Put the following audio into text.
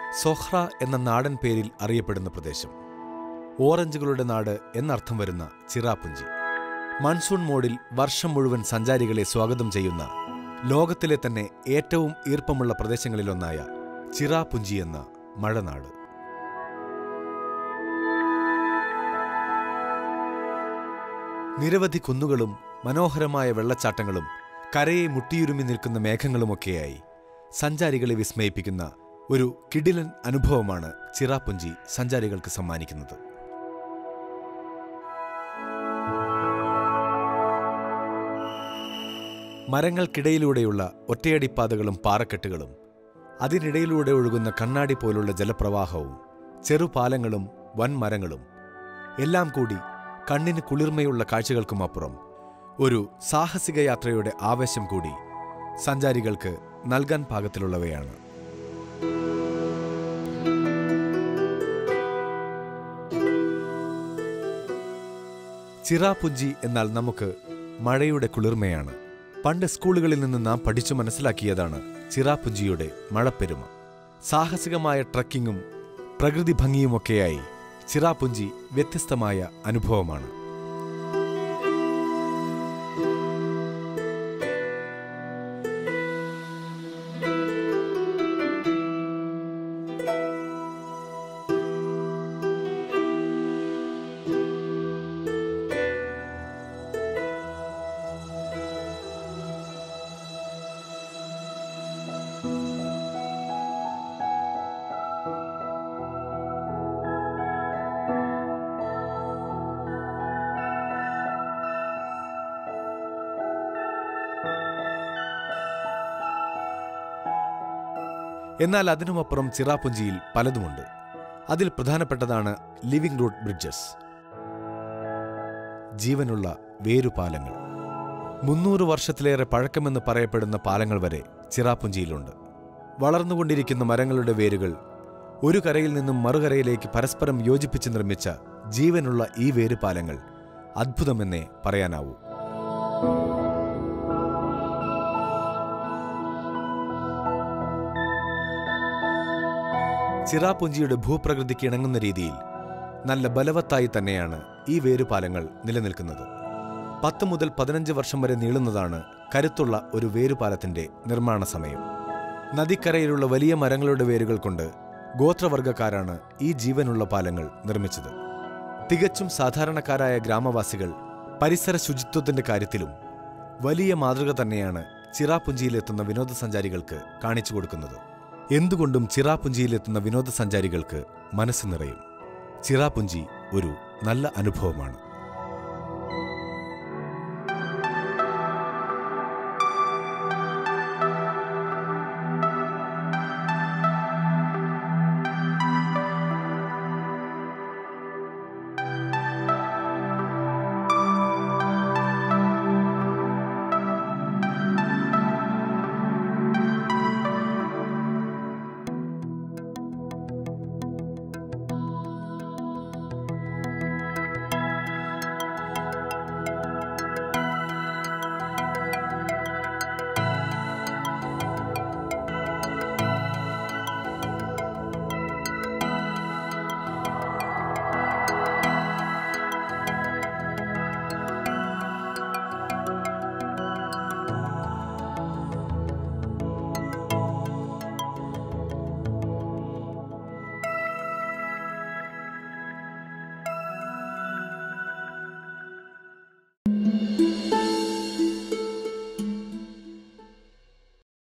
സൊഹ്റ എന്ന നാടൻ പേരിൽ അറിയപ്പെടുന്ന പ്രദേശം ഓറഞ്ചുകളുടെ നാട് എന്നർത്ഥം വരുന്ന ചിറാപുഞ്ചി മൺസൂൺ മോഡിൽ വർഷം മുഴുവൻ സഞ്ചാരികളെ സ്വാഗതം ചെയ്യുന്ന ലോകത്തിലെ തന്നെ ഏറ്റവും ഈർപ്പമുള്ള പ്രദേശങ്ങളിലൊന്നായ ചിറാപുഞ്ചി എന്ന മഴനാട് നിരവധി കുന്നുകളും മനോഹരമായ വെള്ളച്ചാട്ടങ്ങളും കരയെ മുട്ടിയുരുമി നിൽക്കുന്ന മേഘങ്ങളുമൊക്കെയായി സഞ്ചാരികളെ വിസ്മയിപ്പിക്കുന്ന ഒരു കിടിലൻ അനുഭവമാണ് ചിറാപുഞ്ചി സഞ്ചാരികൾക്ക് സമ്മാനിക്കുന്നത് മരങ്ങൾക്കിടയിലൂടെയുള്ള ഒറ്റയടിപ്പാതകളും പാറക്കെട്ടുകളും അതിനിടയിലൂടെ ഒഴുകുന്ന കണ്ണാടി പോലുള്ള ജലപ്രവാഹവും ചെറുപാലങ്ങളും വൻമരങ്ങളും എല്ലാം കൂടി കണ്ണിന് കുളിർമയുള്ള കാഴ്ചകൾക്കുമപ്പുറം ഒരു സാഹസിക യാത്രയുടെ ആവേശം കൂടി സഞ്ചാരികൾക്ക് നൽകാൻ പാകത്തിലുള്ളവയാണ് ചിറാപുഞ്ചി എന്നാൽ നമുക്ക് മഴയുടെ കുളിർമയാണ് പണ്ട് സ്കൂളുകളിൽ നിന്ന് നാം പഠിച്ചു മനസ്സിലാക്കിയതാണ് ചിറാപുഞ്ചിയുടെ മഴപ്പെരുമ സാഹസികമായ ട്രക്കിങ്ങും പ്രകൃതി ഭംഗിയുമൊക്കെയായി ചിറാപുഞ്ചി വ്യത്യസ്തമായ അനുഭവമാണ് എന്നാൽ അതിനുമപ്പുറം ചിറാപുഞ്ചിയിൽ പലതുമുണ്ട് അതിൽ പ്രധാനപ്പെട്ടതാണ് ലിവിംഗ് റൂട്ട് ബ്രിഡ്ജസ് ജീവനുള്ള വേരുപാലങ്ങൾ മുന്നൂറ് വർഷത്തിലേറെ പഴക്കമെന്ന് പറയപ്പെടുന്ന പാലങ്ങൾ വരെ ചിറാപുഞ്ചിയിലുണ്ട് വളർന്നുകൊണ്ടിരിക്കുന്ന മരങ്ങളുടെ വേരുകൾ ഒരു കരയിൽ നിന്നും മറുകരയിലേക്ക് പരസ്പരം യോജിപ്പിച്ച് നിർമ്മിച്ച ജീവനുള്ള ഈ വേരുപാലങ്ങൾ അദ്ഭുതമെന്നേ പറയാനാവൂ ചിറാപുഞ്ചിയുടെ ഭൂപ്രകൃതിക്ക് ഇണങ്ങുന്ന രീതിയിൽ നല്ല ബലവത്തായി തന്നെയാണ് ഈ വേരുപാലങ്ങൾ നിലനിൽക്കുന്നത് പത്ത് മുതൽ പതിനഞ്ച് വർഷം വരെ നീളുന്നതാണ് കരുത്തുള്ള ഒരു വേരുപാലത്തിന്റെ നിർമ്മാണ സമയം നദിക്കരയിലുള്ള വലിയ മരങ്ങളുടെ വേരുകൾ കൊണ്ട് ഗോത്രവർഗക്കാരാണ് ഈ ജീവനുള്ള പാലങ്ങൾ നിർമ്മിച്ചത് തികച്ചും സാധാരണക്കാരായ ഗ്രാമവാസികൾ പരിസര ശുചിത്വത്തിന്റെ കാര്യത്തിലും വലിയ മാതൃക തന്നെയാണ് ചിറാപുഞ്ചിയിലെത്തുന്ന വിനോദസഞ്ചാരികൾക്ക് കാണിച്ചു കൊടുക്കുന്നത് എന്തുകൊണ്ടും ചിറാപുഞ്ചിയിലെത്തുന്ന വിനോദസഞ്ചാരികൾക്ക് മനസ്സ് നിറയും ചിറാപുഞ്ചി ഒരു നല്ല അനുഭവമാണ്